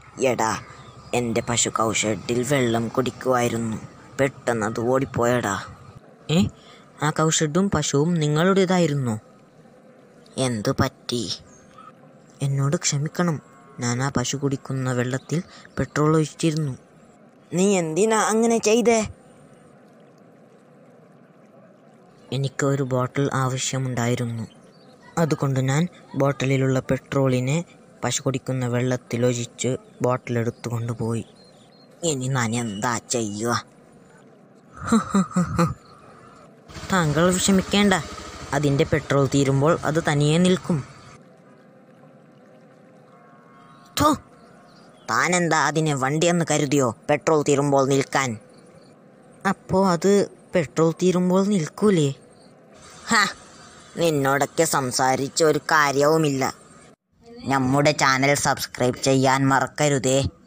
എടാ എൻ്റെ പശു കൗഷെഡിൽ വെള്ളം കുടിക്കുമായിരുന്നു പെട്ടെന്ന് അത് ഓടിപ്പോയടാ ഏ ആ കൗഷെഡും പശുവും നിങ്ങളുടേതായിരുന്നു എന്തു പറ്റി എന്നോട് ക്ഷമിക്കണം ഞാൻ ആ പശു കുടിക്കുന്ന വെള്ളത്തിൽ പെട്രോൾ ഒഴിച്ചിരുന്നു നീ എന്തിനാ അങ്ങനെ ചെയ്തേ എനിക്ക് ഒരു ബോട്ടിൽ ആവശ്യമുണ്ടായിരുന്നു അതുകൊണ്ട് ഞാൻ ബോട്ടിലിലുള്ള പെട്രോളിനെ പശു കുടിക്കുന്ന വെള്ളത്തിലൊഴിച്ച് ബോട്ടിലെടുത്തു കൊണ്ടുപോയി ഇനി ഞാൻ എന്താ ചെയ്യുക താങ്കൾ വിഷമിക്കേണ്ട അതിൻ്റെ പെട്രോൾ തീരുമ്പോൾ അത് തനിയെ നിൽക്കും ഥു, താനെന്താ അതിനെ വണ്ടിയെന്ന് കരുതിയോ പെട്രോൾ തീരുമ്പോൾ നിൽക്കാൻ അപ്പോൾ അത് പെട്രോൾ തീരുമ്പോൾ നിൽക്കൂലേ ഹാ നിന്നോടൊക്കെ സംസാരിച്ച ഒരു കാര്യവുമില്ല നമ്മുടെ ചാനൽ സബ്സ്ക്രൈബ് ചെയ്യാൻ മറക്കരുതേ